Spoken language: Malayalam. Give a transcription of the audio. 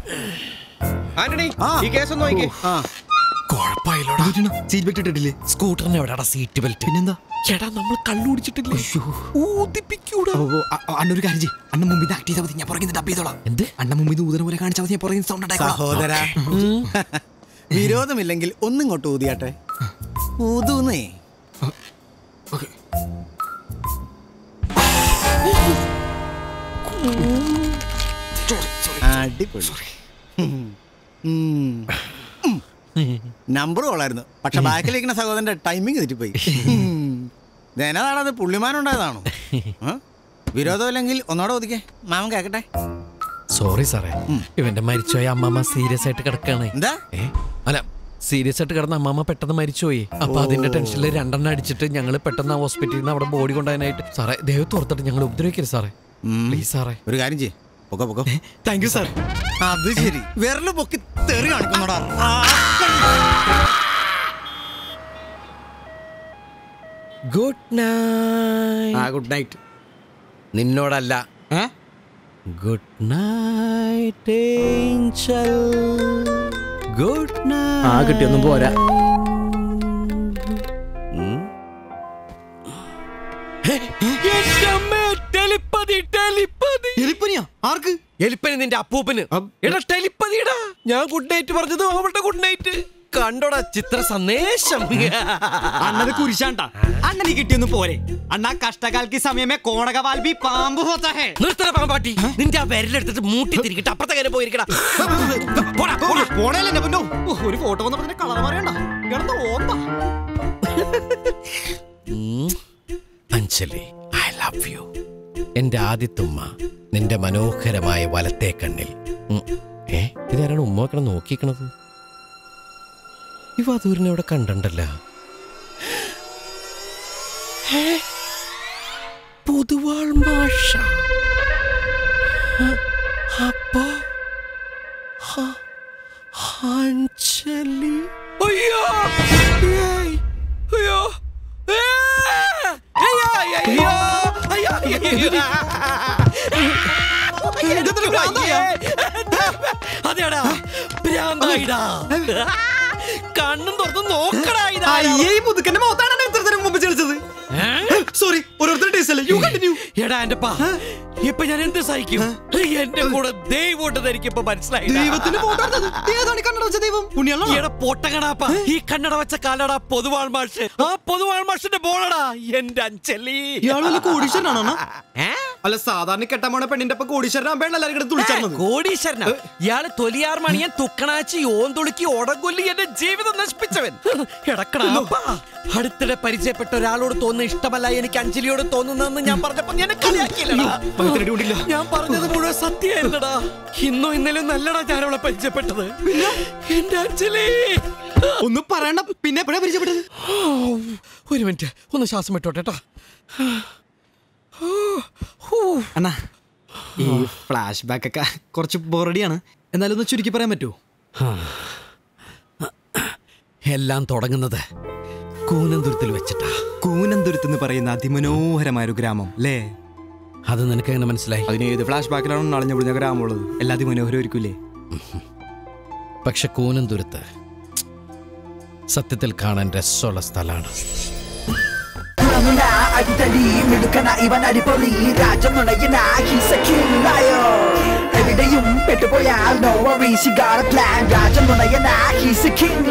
ആന്റണി ഈ കേസ് ഒന്ന് നോക്കിയേ കുഴപ്പമില്ലോടാ സീറ്റ് ബെൽറ്റ് ഇട്ടിട്ടില്ലേ സ്കൂട്ടറിന് എവിടെയാടാ സീറ്റ് ബെൽറ്റ് പിന്നെന്താ ചേട്ടാ നമ്മൾ കള്ളുടിച്ചിട്ടില്ലേ ഊതിപ്പിക്കൂടാ ഓ, ഓ, അ- അണ്ണ ഒരു കാര്യം ചെയ്യ്. അണ്ണ മുമ്പിൽ നിന്ന് ആക്ട് ചെയ്താൽ മതി ഞാൻ പുറകിൽ ഡബ് ചെയ്തോളാം എന്ത് അണ്ണ മുമ്പിൽ നിന്ന് ഊതന പോലെ കാണിച്ചാൽ മതി ഞാൻ പുറകിൽ സൗണ്ട് ഉണ്ടായിക്കോളാം സഹോദര വിരോധമില്ലെങ്കിൽ ഒന്നിങ്ങോട്ട് ഊതിയാട്ടെ ഊതൂന്നേ അടിപൊളി നമ്പർ കൊള്ളായിരുന്നു പക്ഷെ ബാക്കിലിരിക്കുന്ന സഹോദരന്റെ ടൈമിംഗ് തെറ്റിപ്പോയി ധനതാണത് പുള്ളിമാനുണ്ടായതാണോ ആ? വിരോധമില്ലെങ്കിൽ ഒന്നോടെ ഒതുക്കേ മാമൻ കേക്കട്ടെ സോറി സാറേ ഇവന്റെ മരിച്ചുപോയ അമ്മമ്മ സീരിയസ് ആയിട്ട് കിടക്കാണ് എന്താ ഏ അല്ല സീരിയസ് ആയിട്ട് കിടന്ന അമ്മമ്മ പെട്ടെന്ന് മരിച്ചുപോയി അപ്പൊ അതിന്റെ ടെൻഷനിൽ രണ്ടെണ്ണം അടിച്ചിട്ട് ഞങ്ങൾ പെട്ടെന്ന് ഹോസ്പിറ്റലിൽ നിന്ന് അവിടെ ബോഡി കൊണ്ടുപോകാനായിട്ട് സാറേ ദൈവത്ത് ഓർത്തിട്ട് ഞങ്ങൾ ഉപദ്രവിക്കരുത് സാറേ പ്ലീസ് സാറേ ഒരു കാര്യം ചെയ്യ് പൊക്കോ പൊക്കോ താങ്ക് യു സാർ അത് ശരി വിരല് പൊക്കി തെറി കാണിക്കുന്നോടാ ഗുഡ് നൈറ്റ് ആ ഗുഡ് നൈറ്റ് നിന്നോടല്ല ഏ good night angel good night ആ കിട്ടിയൊന്നും പോരാ ടെലിപ്പതി ടെലിപ്പതി എലിപ്പനിയാ ആർക്ക് എലിപ്പനി നിന്റെ അപ്പൂപ്പന് എടാ ടെലിപ്പതിടാ ഞാൻ ഗുഡ് നൈറ്റ് പറഞ്ഞത് അവളുടെ ഗുഡ് നൈറ്റ് കണ്ടോടാ ചിത്ര സന്ദേശം അണ്ണത് കുരിശാണ്ടാ അണ്ണന് കിട്ടിയൊന്നും പോരെ അണ്ണാ കഷ്ടകാലക്ക് സമയമേ കോണകവാൽ ബി പാമ്പ് ഹോത്താ ഹേ നിർത്തണ പാമ്പാട്ടി നിന്റെ ആ വിരലെടുത്തിട്ട് മൂട്ടി തിരികിട്ട് അപ്പുറത്തെ കാര്യം പോയിരിക്കടാ പോടാ, പോടാ. പോണേല്ലേ എന്റെ പൊന്നോ ഓ, ഒരു ഫോട്ടോ വന്നപ്പോ തന്നെ കളർ പറയണ്ട കിടന്ന് ഓർമ്മ ഉം. അഞ്ജലി ഐ ലവ് യു എന്റെ ആദ്യത്തുമ്മ നിന്റെ മനോഹരമായ വലത്തെ കണ്ണിൽ ഉം. ഏ ഇതാരാണ് ഉമ്മ വെക്കണം നോക്കിക്കണത് ഈ വധൂരിനെ ഇവിടെ കണ്ടണ്ടല്ല പൊതുവാൾ മാഷ അ- അപ്പോ ഹ- അഞ്ജലി അയ്യോ ഏയ്, അയ്യോ ഏ, അയ്യോ, അയ്യോ, അയ്യോ, അയ്യോ, അയ്യോ. അതേടാ ഭ്രാന്തായിടാ കണ്ണും തുറന്ന് നോക്കടാ ഇതാ അയ്യേ ഈ മുതുക്കന്റെ മുഖത്താണ് ഇത്രത്തിനും മുമ്പ് ചെളിച്ചത് സോറി ഓരോരുത്തരുടെ ടേസ്റ്റ് അല്ലേ യു കണ്ടിന്യൂ എടാ എന്റെ പാ ഇപ്പൊ ഞാൻ എന്ത് സഹിക്കും എന്റെ കൂടെ ദൈവോട്ട് എനിക്കിപ്പോ മനസ്സിലായി ദൈവത്തിന്റെ ഫോട്ടോ ഏതാണ് കണ്ണട വെച്ച ദൈവം പുണ്യാളോ ഈടെ പൊട്ടകടാപ്പ ഈ കണ്ണട വെച്ച കാലടാ പൊതുവാൾ മാഷ് ആ പൊതുവാൾ മാഷിന്റെ ബോളടാ എന്റെ അഞ്ചലി ഇയാൾ വല്ല കോടീശ്വരനാണോ ഏ? അല്ല സാധാരണ കെട്ടാൻ പോണ പെണ്ണിന്റെ ഒപ്പം കോടീശ്വരനാകുമ്പോഴാണ് എല്ലാവരും കിടന്ന് തുളിച്ചത് കോടീശ്വരനാ ഇയാള് തൊലിയാർ മണിയൻ തുക്കണാച്ചി ഓന്തുളുക്കി ഒടകൊല്ലി എന്റെ ജീവിതം നശിപ്പിച്ചവൻ എടക്കടാ അടുത്തിടെ പരിചയപ്പെട്ട ഒരാളോട് തോന്നുന്ന ഇഷ്ടമല്ല എനിക്ക് അഞ്ജലിയോട് തോന്നുന്നതെന്ന് ഞാൻ പറഞ്ഞപ്പോ ഞാൻ കളിയാക്കിയില്ലടാ ഞാൻ പറഞ്ഞത് മുഴുവൻ സത്യമായിരുന്നടാ ഇന്നോ ഇന്നലെ നല്ലടാ ഞാൻ അവളെ പരിചയപ്പെട്ടത് എന്റെ അഞ്ജലി ഒന്നും പറയണ്ട പിന്നെ എപ്പോഴാ പരിചയപ്പെട്ടത് ഓ, ഒരു മിനിറ്റ് ഒന്ന് ശ്വാസം വിട്ടോട്ടെ ട്ടാ. ഹൂ. അണ്ണാ ഈ ഫ്ലാഷ് ബാക്ക് ഒക്കെ കുറച്ച് ബോറടിയാണ് എന്നാലും ഒന്ന് ചുരുക്കി പറയാൻ പറ്റുമോ എല്ലാം തുടങ്ങുന്നത് കൂനന്തുരത്തിൽ വെച്ചിട്ടാ കൂനന്തുരുത്ത് എന്ന് പറയുന്ന അതിമനോഹരമായ ഒരു ഗ്രാമം അല്ലേ അത് നിനക്ക് എങ്ങനെ മനസ്സിലായി അതിന് ഏത് ഫ്ലാഷ് ബാക്കിലാണ് നളഞ്ഞു പൊളിഞ്ഞ ഗ്രാമം ഉള്ളത് എല്ലാ അതിമനോഹരമായിരിക്കൂലേ പക്ഷെ കൂനന്തുരത്ത് സത്യത്തിൽ കാണാൻ രസമുള്ള സ്ഥലമാണ് നുണ അടിത്തടി മിടുക്കന ഇവൻ അടിപൊളി രാജം നുണയന he's a killer എവിടെയും പെട്ടുപോയാൽ no worries he got a plan Rajam നുണയന he's a king